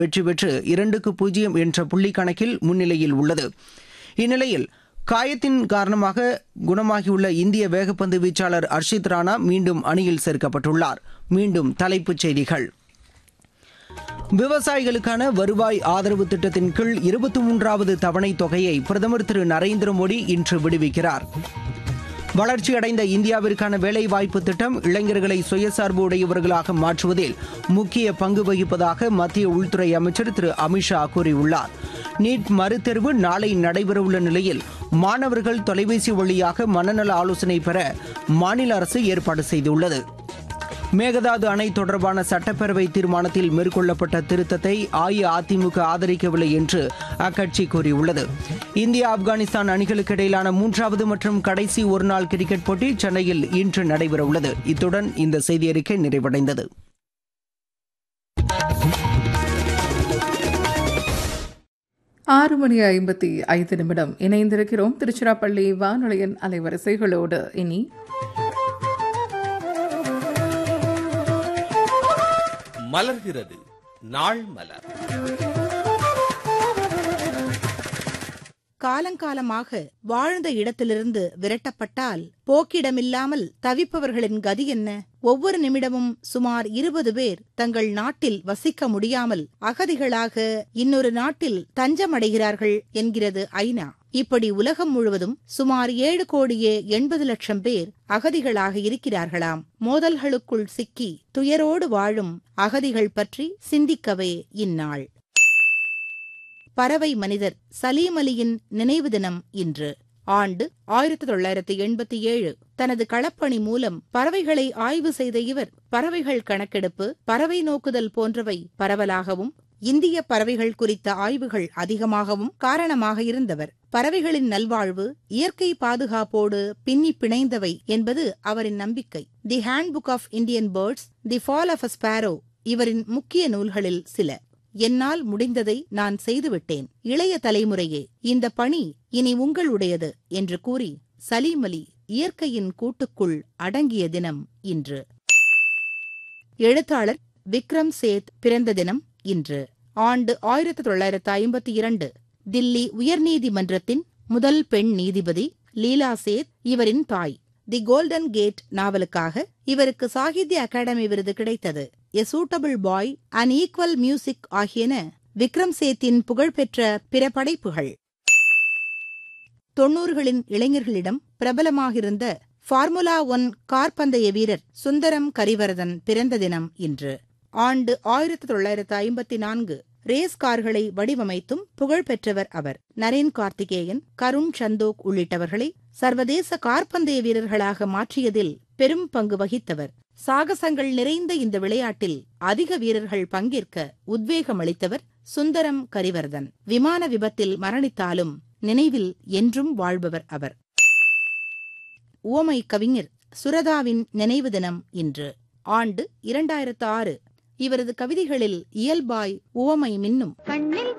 வெற்றி பெற்று இரண்டுக்கு பூஜ்ஜியம் என்ற புள்ளி கணக்கில் முன்னிலையில் உள்ளது இந்நிலையில் காயத்தின் காரணமாக குணமாகியுள்ள இந்திய வேகப்பந்து வீச்சாளர் அர்ஷித் ராணா மீண்டும் அணியில் சேர்க்கப்பட்டுள்ளார் மீண்டும் தலைப்புச் செய்திகள் விவசாயிகளுக்கான வருவாய் ஆதரவு திட்டத்தின் கீழ் இருபத்தி மூன்றாவது தவணை தொகையை பிரதமர் திரு நரேந்திர மோடி இன்று விடுவிக்கிறார் வளர்ச்சியடைந்த இந்தியாவிற்கான வேலைவாய்ப்பு திட்டம் இளைஞர்களை சுயசார்பு உடையவர்களாக மாற்றுவதில் முக்கிய பங்கு வகிப்பதாக மத்திய உள்துறை அமைச்சர் திரு அமித்ஷா கூறியுள்ளார் நீட் மறுதேர்வு நாளை நடைபெறவுள்ள நிலையில் மாணவர்கள் தொலைபேசி வழியாக மனநல ஆலோசனை பெற மாநில அரசு ஏற்பாடு செய்துள்ளது மேகதாது அணை தொடர்பான சட்டப்பேரவை தீர்மானத்தில் மேற்கொள்ளப்பட்ட திருத்தத்தை அஇஅதிமுக ஆதரிக்கவில்லை என்று அக்கட்சி கூறியுள்ளது இந்தியா ஆப்கானிஸ்தான் அணிகளுக்கு இடையிலான மூன்றாவது மற்றும் கடைசி ஒருநாள் கிரிக்கெட் போட்டி சென்னையில் இன்று நடைபெறவுள்ளது இத்துடன் இந்த செய்தி அறிக்கை நிறைவடைந்தது ஆறு மணி ஐம்பத்தி ஐந்து நிமிடம் இணைந்திருக்கிறோம் திருச்சிராப்பள்ளி வானொலியின் அலைவரிசைகளோடு இனி மலர்கிறது நாள் மலர் காலங்காலமாக வாழ்ந்த இடத்திலிருந்து விரட்டப்பட்டால் போக்கிடமில்லாமல் தவிப்பவர்களின் கதி என்ன ஒவ்வொரு நிமிடமும் சுமார் இருபது பேர் தங்கள் நாட்டில் வசிக்க முடியாமல் அகதிகளாக இன்னொரு நாட்டில் தஞ்சமடைகிறார்கள் என்கிறது ஐநா இப்படி உலகம் முழுவதும் சுமார் ஏழு கோடியே எண்பது லட்சம் பேர் அகதிகளாக இருக்கிறார்களாம் மோதல்களுக்குள் சிக்கி துயரோடு வாழும் அகதிகள் பற்றி சிந்திக்கவே இந்நாள் பறவை மனிதர் சலீம் அலியின் நினைவு தினம் இன்று ஆண்டு ஆயிரத்தி தொள்ளாயிரத்தி எண்பத்தி ஏழு தனது களப்பணி மூலம் பறவைகளை ஆய்வு செய்த இவர் பறவைகள் கணக்கெடுப்பு பறவை நோக்குதல் போன்றவை பரவலாகவும் இந்திய பறவைகள் குறித்த ஆய்வுகள் அதிகமாகவும் காரணமாக இருந்தவர் பறவைகளின் நல்வாழ்வு இயற்கை பாதுகாப்போடு பின்னி பிணைந்தவை என்பது அவரின் நம்பிக்கை the handbook of Indian birds the fall of a sparrow இவரின் முக்கிய நூல்களில் சில என்னால் முடிந்ததை நான் செய்துவிட்டேன் இளைய தலைமுறையே இந்த பணி இனி உங்களுடையது என்று கூறி சலீம் அலி இயற்கையின் கூட்டுக்குள் அடங்கிய தினம் இன்று எழுத்தாளர் விக்ரம் சேத் பிறந்த தினம் இன்று ஆண்டு ஆயிரத்தி தொள்ளாயிரத்து ஐம்பத்தி இரண்டு தில்லி உயர்நீதிமன்றத்தின் முதல் பெண் நீதிபதி லீலா சேத் இவரின் தாய் தி கோல்டன் கேட் நாவலுக்காக இவருக்கு சாகித்ய அகாடமி விருது கிடைத்தது a suitable boy and equal music ஆகியன விக்ரம் சேத்தின் புகழ்பெற்ற பிற படைப்புகள் தொன்னூறுகளின் இளைஞர்களிடம் பிரபலமாகிருந்த ஃபார்முலா ஒன் கார் பந்தய வீரர் சுந்தரம் கரிவரதன் பிறந்த தினம் இன்று ஆண்டு ஆயிரத்தி தொள்ளாயிரத்து ஐம்பத்தி நான்கு ரேஸ் கார்களை வடிவமைத்தும் புகழ் பெற்றவர் அவர் நரேன் கார்த்திகேயன் கருண் சந்தோக் உள்ளிட்டவர்களை சர்வதேச கார்பந்தய வீரர்களாக மாற்றியதில் பெரும் பங்கு வகித்தவர் சாகசங்கள் நிறைந்த இந்த விளையாட்டில் அதிக வீரர்கள் பங்கேற்க உத்வேகம் அளித்தவர் சுந்தரம் கரிவர்தன் விமான விபத்தில் மரணித்தாலும் நினைவில் என்றும் வாழ்பவர் அவர் உவமை கவிஞர் சுரதாவின் நினைவு தினம் இன்று ஆண்டு இரண்டாயிரத்து ஆறு இவரது கவிதைகளில் இயல்பாய் உவமை மின்னும் கண்ணில்